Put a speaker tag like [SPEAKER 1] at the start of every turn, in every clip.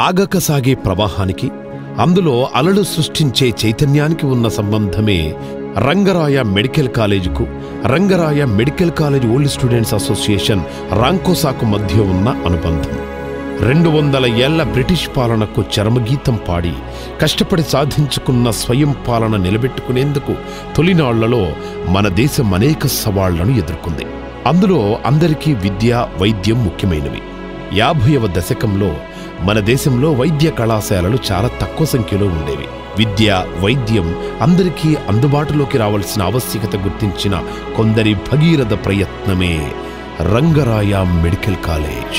[SPEAKER 1] ఆగక సాగే ప్రవాహానికి అందులో అలలు సృష్టించే చైతన్యానికి ఉన్న సంబంధమే రంగరాయ మెడికల్ కాలేజీకు Rangaraya medical college old students association రాంకోసాకు మధ్య ఉన్న అనుబంధం రెండు వందల ఏళ్ల బ్రిటిష్ పాలనకు చరమగీతం పాడి కష్టపడి సాధించుకున్న స్వయం పాలన నిలబెట్టుకునేందుకు తొలినాళ్లలో మన దేశం అనేక సవాళ్లను ఎదుర్కొంది అందులో అందరికీ విద్య వైద్యం ముఖ్యమైనవి యాభైవ దశకంలో మన దేశంలో వైద్య కళాశాలలు చాలా తక్కువ సంఖ్యలో ఉండేవి విద్య వైద్యం అందరికీ అందుబాటులోకి రావాల్సిన ఆవశ్యకత గుర్తించిన కొందరి భగీరథ ప్రయత్నమే రంగరాయ మెడికల్ కాలేజ్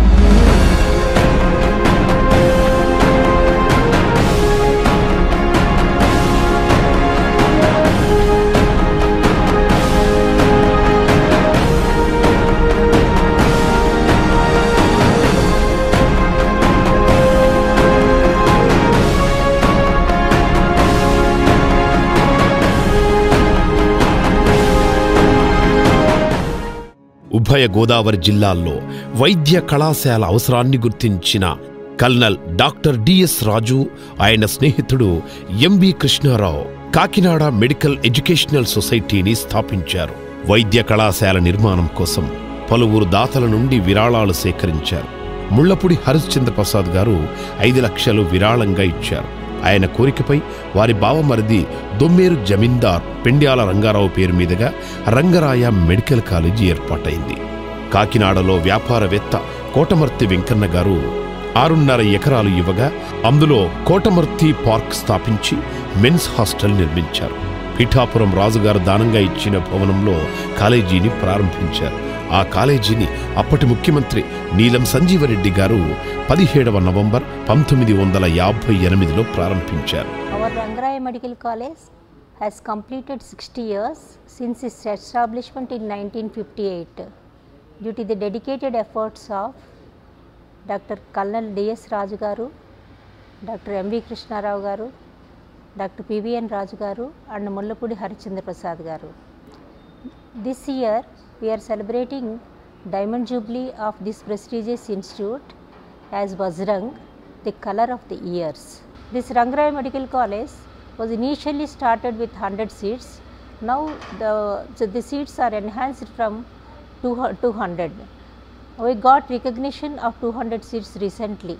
[SPEAKER 1] ఉభయ గోదావరి జిల్లాల్లో వైద్య కళాశాల అవసరాన్ని గుర్తించిన కల్నల్ డాక్టర్ డిఎస్ రాజు ఆయన స్నేహితుడు M B Krishnarao Kakinada medical educational సొసైటీని స్థాపించారు వైద్య కళాశాల నిర్మాణం కోసం పలువురు దాతల నుండి విరాళాలు సేకరించారు ముళ్లపూడి హరిశ్చంద్ర ప్రసాద్ గారు ఐదు లక్షలు విరాళంగా ఇచ్చారు ఆయన కోరికపై వారి బావమరిది దొమ్మేరు జమీందార్ పెండ్యాల రంగారావు పేరు మీదుగా రంగరాయ మెడికల్ కాలేజీ ఏర్పాటైంది కాకినాడలో వ్యాపారవేత్త కోటమర్తి వెంకన్న గారు ఆరున్నర ఎకరాలు ఇవ్వగా అందులో కోటమర్తి పార్క్ స్థాపించి మెన్స్ హాస్టల్ నిర్మించారు పిఠాపురం రాజుగారు దానంగా ఇచ్చిన భవనంలో కాలేజీని ప్రారంభించారు ఆ కాలేజీని అప్పటి ముఖ్యమంత్రి నీలం సంజీవరెడ్డి గారు పదిహేడవ నవంబర్ పంతొమ్మిది వందల యాభై ఎనిమిదిలో ప్రారంభించారు
[SPEAKER 2] Our Rangaraya Medical College has completed 60 years since its establishment in 1958 due to the dedicated efforts of Dr. Kalnal D.S. Raju garu, Dr. M.V. Krishnarao garu, Dr. P.V.N. Raju garu and Mullapudi Harichandra Prasad garu. This year we are celebrating Diamond Jubilee of this prestigious institute as Vajrang, the color of the years. This Rangaraya Medical College was initially started with 100 seats. Now the, so the seats are enhanced from 200 200. We got recognition of 200 seats recently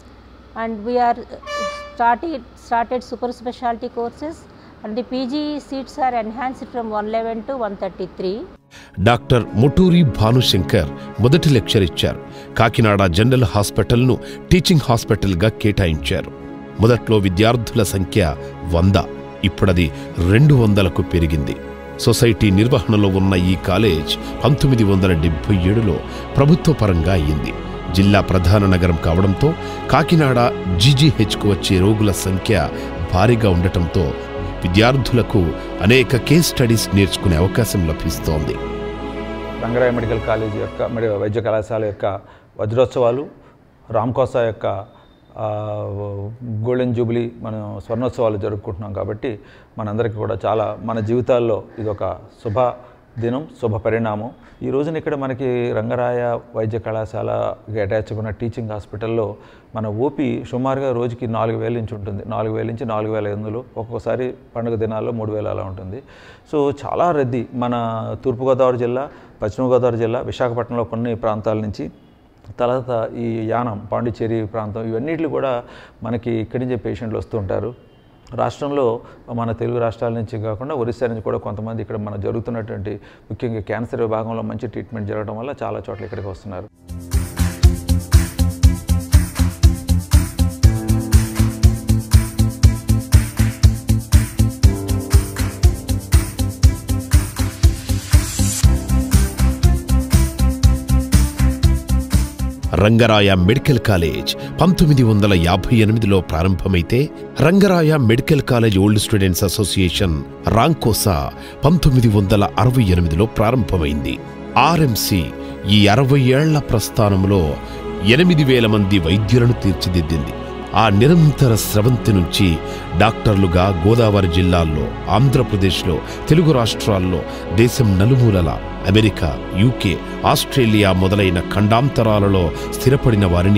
[SPEAKER 2] and we are uh, started started super specialty courses and the PG seats are enhanced from 111 to 133.
[SPEAKER 1] Doctor Muturi Bhanushankar మొదటి lecture ఇచ్చారు Kakinada general హాస్పిటల్ను teaching హాస్పిటల్గా కేటాయించారు మొదట్లో విద్యార్థుల సంఖ్య వంద ఇప్పుడది రెండు వందలకు పెరిగింది సొసైటీ నిర్వహణలో ఉన్న ఈ కాలేజ్ పంతొమ్మిది వందల డెబ్బై ఏడులో ప్రభుత్వ పరంగా అయింది జిల్లా ప్రధాన నగరం కావడంతో కాకినాడ జీజీహెచ్కు వచ్చే రోగుల సంఖ్య భారీగా ఉండటంతో విద్యార్థులకు అనేక కేస్ స్టడీస్ నేర్చుకునే అవకాశం లభిస్తోంది
[SPEAKER 3] రంగరాయ మెడికల్ కాలేజ్ యొక్క మెడి వైద్య కళాశాల యొక్క వజ్రోత్సవాలు రామ్కోసా యొక్క ఆ, గోల్డెన్ జూబిలీ మనం స్వర్ణోత్సవాలు జరుపుకుంటున్నాం కాబట్టి మనందరికీ కూడా చాలా మన జీవితాల్లో ఇది ఒక శుభ దినం శుభ పరిణామం ఈ రోజున ఇక్కడ మనకి రంగరాయ వైద్య కళాశాలకి అటాచ్ ఉన్న టీచింగ్ హాస్పిటల్లో మన ఓపీ సుమారుగా రోజుకి నాలుగు వేల నుంచి ఉంటుంది నాలుగు వేల నుంచి నాలుగు వేల ఎనిమిదిలో ఒక్కొక్కసారి పండుగ దినాల్లో మూడు వేల అలా ఉంటుంది సో చాలా రద్దీ మన తూర్పుగోదావరి జిల్లా పశ్చిమ గోదావరి జిల్లా విశాఖపట్నంలో కొన్ని ప్రాంతాల నుంచి తర్వాత ఈ యానం పాండిచ్చేరి ప్రాంతం ఇవన్నిటిలో కూడా మనకి ఇక్కడి నుంచే పేషెంట్లు వస్తుంటారు రాష్ట్రంలో మన తెలుగు రాష్ట్రాల నుంచి కాకుండా ఒరిస్సా నుంచి కూడా కొంతమంది ఇక్కడ మన జరుగుతున్నటువంటి ముఖ్యంగా క్యాన్సర్ విభాగంలో మంచి ట్రీట్మెంట్ జరగడం వల్ల చాలా చోట్ల ఇక్కడికి వస్తున్నారు
[SPEAKER 1] రంగరాయ మెడికల్ కాలేజ్ పంతొమ్మిది వందల యాభై ఎనిమిదిలో ప్రారంభమైతే Rangaraya medical college old students association Ramcosa పంతొమ్మిది వందల అరవై ఎనిమిదిలో ప్రారంభమైంది ఆర్ఎంసి ఈ అరవై ఏళ్ల ప్రస్థానంలో ఎనిమిది వేల మంది వైద్యులను తీర్చిదిద్దింది ఆ నిరంతర స్రవంతి నుంచి డాక్టర్లుగా గోదావరి జిల్లాల్లో ఆంధ్రప్రదేశ్లో తెలుగు రాష్ట్రాల్లో దేశం నలుమూలల అమెరికా యూకే ఆస్ట్రేలియా మొదలైన ఖండాంతరాలలో స్థిరపడిన వారిని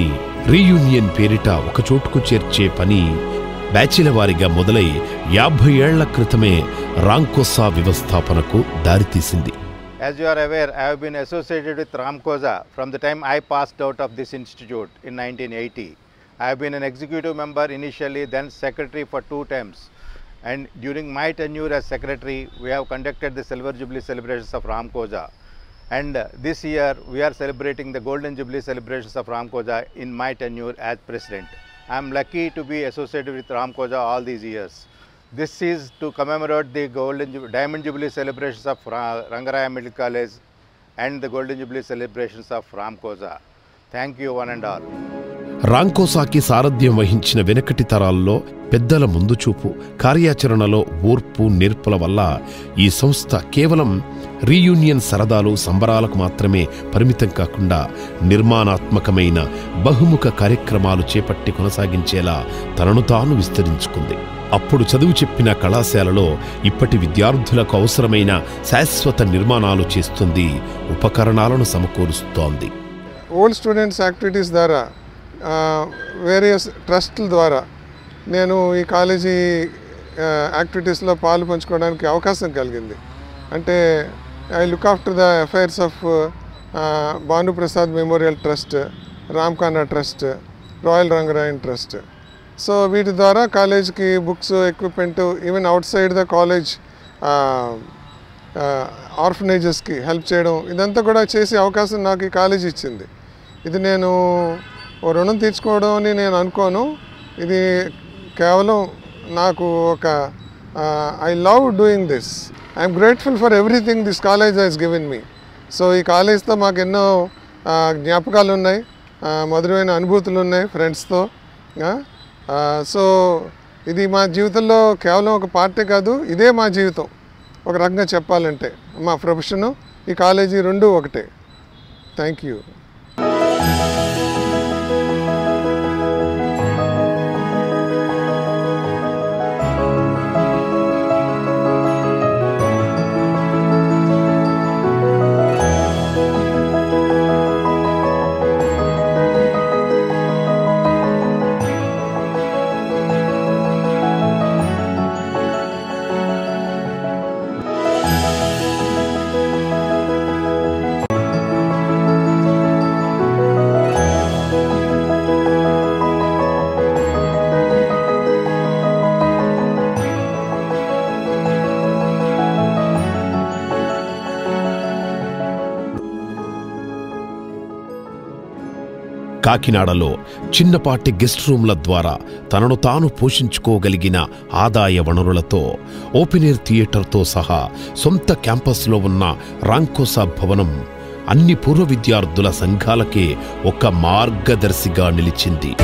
[SPEAKER 1] రీయూనియన్ పేరిట ఒకచోటుకు చేర్చే పని బ్యాచిల వారిగా మొదలై యాభై ఏళ్ల క్రితమే రాంకోసా వ్యవస్థాపనకు దారితీసింది
[SPEAKER 4] As you are aware, I have been associated with Ramkosa from the time I passed out of this institute in 1980. I have been an executive member initially, then secretary for two terms. And during my tenure as secretary, we have conducted the Silver Jubilee celebrations of Ramkosa. And uh, this year, we are celebrating the Golden Jubilee celebrations of Ramkosa in my tenure as president. I am lucky to be associated with Ramkosa all these years. This is to commemorate the Golden Jub- Diamond Jubilee celebrations of Ra- Rangaraya Middle College and the Golden Jubilee celebrations of Ramkosa. Thank you, one and all.
[SPEAKER 1] రాంకోసాకి సారథ్యం వహించిన వెనకటి తరాల్లో పెద్దల ముందుచూపు కార్యాచరణలో ఓర్పు నేర్పుల వల్ల ఈ సంస్థ కేవలం రీయూనియన్ సరదాలు సంబరాలకు మాత్రమే పరిమితం కాకుండా నిర్మాణాత్మకమైన బహుముఖ కార్యక్రమాలు చేపట్టి కొనసాగించేలా తనను తాను విస్తరించుకుంది అప్పుడు చదువు చెప్పిన కళాశాలలో ఇప్పటి విద్యార్థులకు అవసరమైన శాశ్వత నిర్మాణాలు చేస్తుంది ఉపకరణాలను సమకూరుస్తోంది
[SPEAKER 5] ఓల్డ్ స్టూడెంట్స్ యాక్టివిటీస్ ద్వారా వేరియస్ ట్రస్ట్ల ద్వారా నేను ఈ కాలేజీ యాక్టివిటీస్లో పాలు పంచుకోవడానికి అవకాశం కలిగింది అంటే I look after the affairs of Bhanuprasad memorial trust Ramkana trust royal Rangarayan trust so వీటి ద్వారా కాలేజ్కి books equipment even outside the college ఆర్ఫనేజెస్కి హెల్ప్ చేయడం ఇదంతా కూడా చేసే అవకాశం నాకు ఈ కాలేజ్ ఇచ్చింది ఇది నేను ఓ రుణం తీర్చుకోవడం అని నేను అనుకోను ఇది కేవలం నాకు ఒక I love doing this I'm grateful for everything this college he's given me so ఈ కాలేజ్తో మాకు ఎన్నో ఆ, జ్ఞాపకాలు ఉన్నాయి ఆ, మధురమైన అనుభూతులు ఉన్నాయి ఫ్రెండ్స్తో సో ఇది మా జీవితంలో కేవలం ఒక పార్టీ కాదు ఇదే మా జీవితం ఒక రకంగా చెప్పాలంటే మా ప్రొఫెషను ఈ కాలేజీ రెండు ఒకటే థ్యాంక్ యూ
[SPEAKER 1] కాకినాడలో చిన్నపాటి గెస్ట్ రూమ్ల ద్వారా తనను తాను పోషించుకోగలిగిన ఆదాయ వనరులతో ఓపెన్ ఎయిర్ థియేటర్తో సహా సొంత క్యాంపస్లో ఉన్న రాంకోసా భవనం అన్ని పూర్వ విద్యార్థుల సంఘాలకే ఒక మార్గదర్శిగా నిలిచింది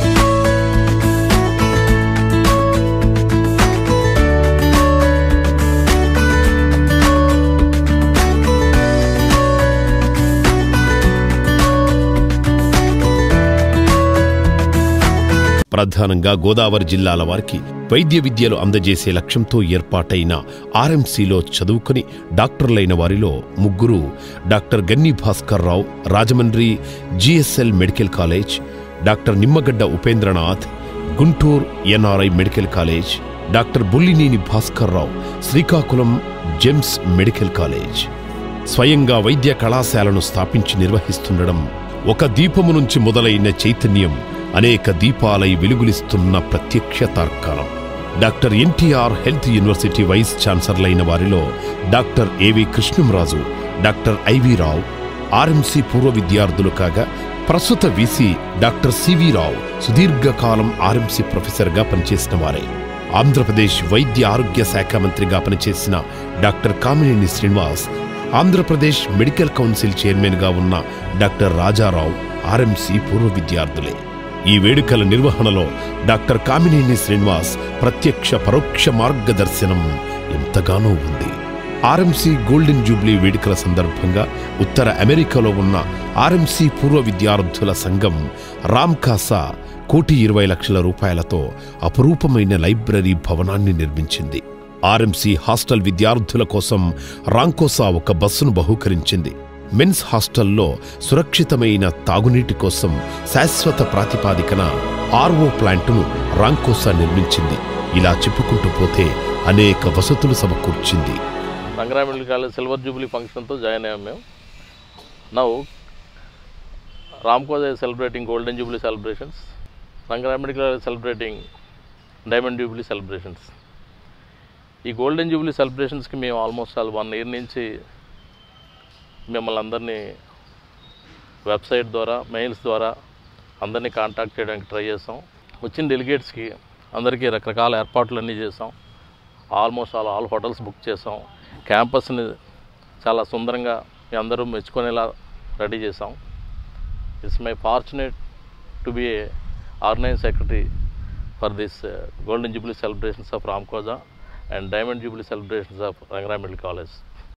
[SPEAKER 1] ప్రధానంగా గోదావరి జిల్లాల వారికి వైద్య విద్యలు అందజేసే లక్ష్యంతో ఏర్పాటైన ఆర్ఎంసీలో చదువుకుని డాక్టర్లైన వారిలో ముగ్గురు doctor Ganni Bhaskar Rao Rajahmundry G S L medical college doctor Nimmagadda Upendranath Guntur N R I medical college doctor Bullineni Bhaskar Rao Srikakulam GEMS medical college స్వయంగా వైద్య కళాశాలను స్థాపించి నిర్వహిస్తుండడం ఒక దీపము నుంచి మొదలైన చైతన్యం అనేక దీపాలై వెలుగులిస్తున్న ప్రత్యక్ష తార్కాణం doctor N T R health university vice chancellor వారిలో doctor A V Krishnamraju doctor I V Rao R M C పూర్వ విద్యార్థులు కాగా ప్రస్తుత వీసీ డాక్టర్ సివి రావు సుదీర్ఘకాలం ఆర్ఎంసీ ప్రొఫెసర్గా పనిచేసిన వారే ఆంధ్రప్రదేశ్ వైద్య ఆరోగ్య శాఖ మంత్రిగా పనిచేసిన doctor Kamineni Srinivas Andhra Pradesh medical council చైర్మన్గా ఉన్న డాక్టర్ రాజారావు ఆర్ఎంసీ పూర్వ విద్యార్థులే ఈ వేడుకల నిర్వహణలో డాక్టర్ కామినేని శ్రీనివాస్ ప్రత్యక్ష పరోక్ష మార్గదర్శనం ఎంతగానో ఉంది ఆర్ఎంసీ గోల్డెన్ జూబ్లీ వేడుకల సందర్భంగా ఉత్తర అమెరికాలో ఉన్న ఆర్ఎంసీ పూర్వ విద్యార్థుల సంఘం రామ్కాసా కోటి ఇరవై లక్షల రూపాయలతో అపురూపమైన లైబ్రరీ భవనాన్ని నిర్మించింది ఆర్ఎంసీ హాస్టల్ విద్యార్థుల కోసం రాంకోసా ఒక బస్సును బహూకరించింది మెన్స్ హాస్టల్లో సురక్షితమైన తాగునీటి కోసం శాశ్వత ప్రాతిపాదికన ఆర్ఓ ప్లాంటును రాంకోసా నిర్మించింది ఇలా చెప్పుకుంటూ పోతే అనేక వసతులు సమకూర్చింది
[SPEAKER 6] Rangaraya medical college silver jubilee ఫంక్షన్తో జాయిన్ అయ్యాం మేము now Ramcos is celebrating golden jubilee celebrations Rangaraya medical college celebrating diamond jubilee celebrations ఈ గోల్డెన్ జూబ్లీ సెలబ్రేషన్స్కి మేము ఆల్మోస్ట్ ఆల్ వన్ ఇయర్ నుంచి మిమ్మల్ని అందరినీ వెబ్సైట్ ద్వారా మెయిల్స్ ద్వారా అందరినీ కాంటాక్ట్ చేయడానికి ట్రై చేసాం వచ్చిన డెలిగేట్స్కి అందరికీ రకరకాల ఏర్పాట్లన్నీ చేసాం almost all all hotels book చేసాం క్యాంపస్ని చాలా సుందరంగా మీ అందరూ మెచ్చుకునేలా రెడీ చేసాం it's my fortunate to be a organise secretary for this golden jubilee celebrations of Ramcosa and diamond jubilee celebrations of Rangaraya medical college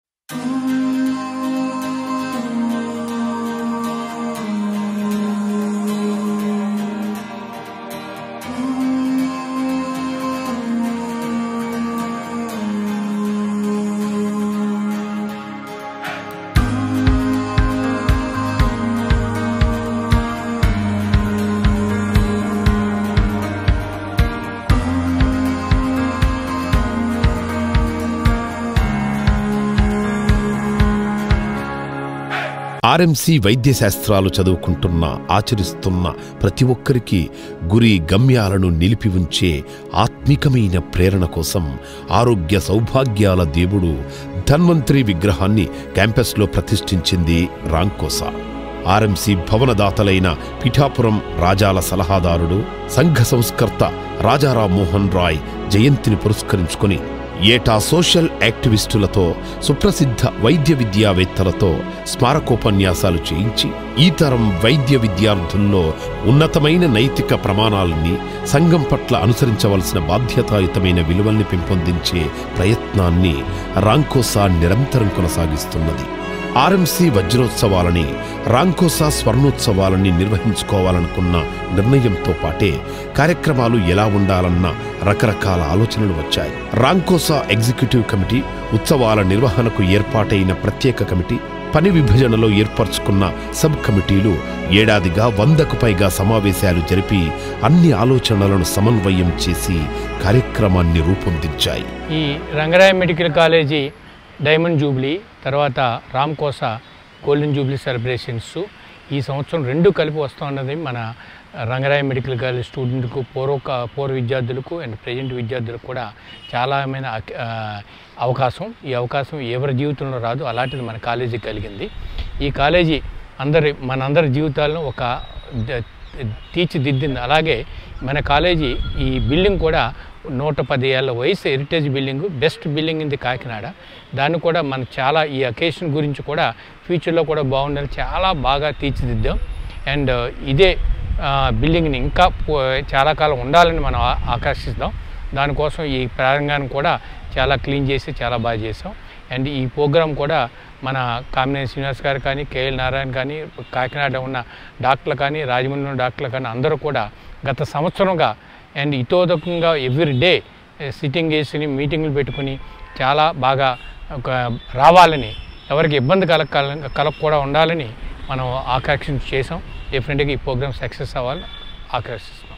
[SPEAKER 1] R M C వైద్య శాస్త్రాలు చదువుకుంటున్న ఆచరిస్తున్న ప్రతి ఒక్కరికి గురి గమ్యాలను నిలిపి ఉంచే ఆత్మికమైన ప్రేరణ కోసం ఆరోగ్య సౌభాగ్యాల దేవుడు ధన్వంతరి విగ్రహాన్ని క్యాంపస్లో ప్రతిష్ఠించింది రాంకోసా ఆర్ఎంసీ భవనదాతలైన పిఠాపురం రాజాల సలహాదారుడు సంఘ సంస్కర్త రాజారాం మోహన్ రాయ్ జయంతిని పురస్కరించుకొని ఏటా సోషల్ యాక్టివిస్టులతో సుప్రసిద్ధ వైద్య విద్యావేత్తలతో స్మారకోపన్యాసాలు చేయించి ఈ తరం వైద్య విద్యార్థుల్లో ఉన్నతమైన నైతిక ప్రమాణాలని సంఘం పట్ల అనుసరించవలసిన బాధ్యతాయుతమైన విలువల్ని పెంపొందించే ప్రయత్నాన్ని రాంకోసా నిరంతరం కొనసాగిస్తున్నది ఆర్ఎంసీ వజ్రోత్సవాలని రాంకోసా స్వర్ణోత్సవాలని నిర్వహించుకోవాలనుకున్న నిర్ణయంతో పాటే కార్యక్రమాలు ఎలా ఉండాలన్న రకరకాల ఆలోచనలు వచ్చాయి రాంకోసా ఎగ్జిక్యూటివ్ కమిటీ ఉత్సవాల నిర్వహణకు ఏర్పాటైన ప్రత్యేక కమిటీ పని విభజనలో ఏర్పరచుకున్న సబ్ కమిటీలు ఏడాదిగా వందకు పైగా సమావేశాలు జరిపి అన్ని ఆలోచనలను సమన్వయం చేసి కార్యక్రమాన్ని రూపొందించాయి
[SPEAKER 7] ఈ Rangaraya medical college diamond jubilee తర్వాత రామ్కోసా గోల్డెన్ జూబ్లీ సెలబ్రేషన్స్ ఈ సంవత్సరం రెండు కలిపి వస్తూ ఉన్నది మన రంగరాయ మెడికల్ కాలేజ్ స్టూడెంట్కు పూర్వ పూర్వ విద్యార్థులకు అండ్ ప్రజెంట్ విద్యార్థులకు కూడా చాలామైన అక్- ఆ, అవకాశం ఈ అవకాశం ఎవరి జీవితంలో రాదు అలాంటిది మన కాలేజీ కలిగింది ఈ కాలేజీ అందరి మనందరి జీవితాలను ఒక ద- తీర్చిదిద్దింది అలాగే మన కాలేజీ ఈ బిల్డింగ్ కూడా నూట పది ఏళ్ళ వయసు heritage building best building in the Kakinada దాన్ని కూడా మనం చాలా ఈ అకేషన్ గురించి కూడా ఫ్యూచర్లో కూడా బాగుండాలి చాలా బాగా తీర్చిదిద్దాం అండ్ ఇదే ఆ, బిల్డింగ్ని ఇంకా పో- చాలా కాలం ఉండాలని మనం ఆ- ఆకర్షిస్తాం దానికోసం ఈ ప్రారంగాన్ని కూడా చాలా క్లీన్ చేసి చాలా బాగా చేసాం అండ్ ఈ ప్రోగ్రాం కూడా మన కామినేని శ్రీనివాస్ గారు కానీ కేఎల్ నారాయణ కానీ కాకినాడ ఉన్న డాక్టర్లు కానీ రాజమండ్రి ఉన్న డాక్టర్లు కానీ అందరూ కూడా గత సంవత్సరంగా అండ్ ఇతోదకంగా ఎవ్రీ డే సిట్టింగ్ వేసి మీటింగ్లు పెట్టుకుని చాలా బాగా ఒక రావాలని ఎవరికి ఇబ్బంది కలగ కలగ కూడా ఉండాలని మనం ఆకర్షణ చేసాం డెఫినెట్గా ఈ ప్రోగ్రామ్ సక్సెస్ అవ్వాలని ఆకర్షిస్తున్నాం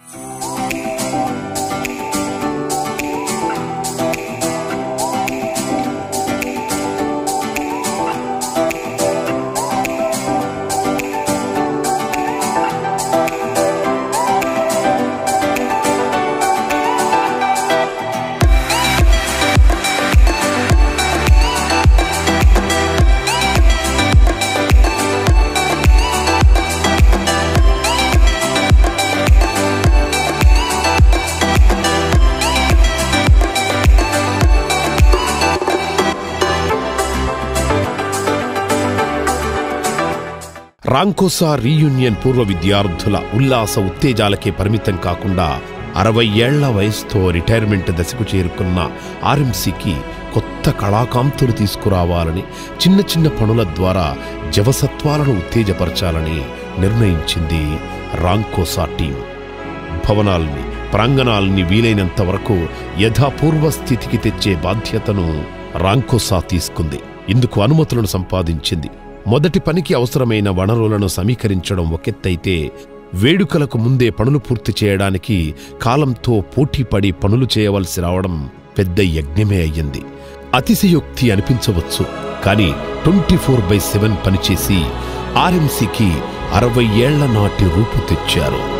[SPEAKER 1] రాంకోసా రీయూనియన్ పూర్వ విద్యార్థుల ఉల్లాస ఉత్తేజాలకే పరిమితం కాకుండా అరవై ఏళ్ల వయసుతో రిటైర్మెంట్ దశకు చేరుకున్న ఆర్ఎంసీకి కొత్త కళాకాంతులు తీసుకురావాలని చిన్న చిన్న పనుల ద్వారా జవసత్వాలను ఉత్తేజపరచాలని నిర్ణయించింది రాంకోసా టీం భవనాల్ని ప్రాంగణాల్ని వీలైనంత వరకు యథాపూర్వ స్థితికి తెచ్చే బాధ్యతను రాంకోసా తీసుకుంది ఇందుకు అనుమతులను సంపాదించింది మొదటి పనికి అవసరమైన వనరులను సమీకరించడం ఒకెత్తైతే వేడుకలకు ముందే పనులు పూర్తి చేయడానికి కాలంతో పోటీపడి పనులు చేయవలసి రావడం పెద్ద యజ్ఞమే అయ్యింది అతిశయోక్తి అనిపించవచ్చు కానీ ట్వంటీ ఫోర్ బై సెవెన్ పనిచేసి ఆర్ఎంసీకి అరవై ఏళ్ల నాటి రూపు తెచ్చారు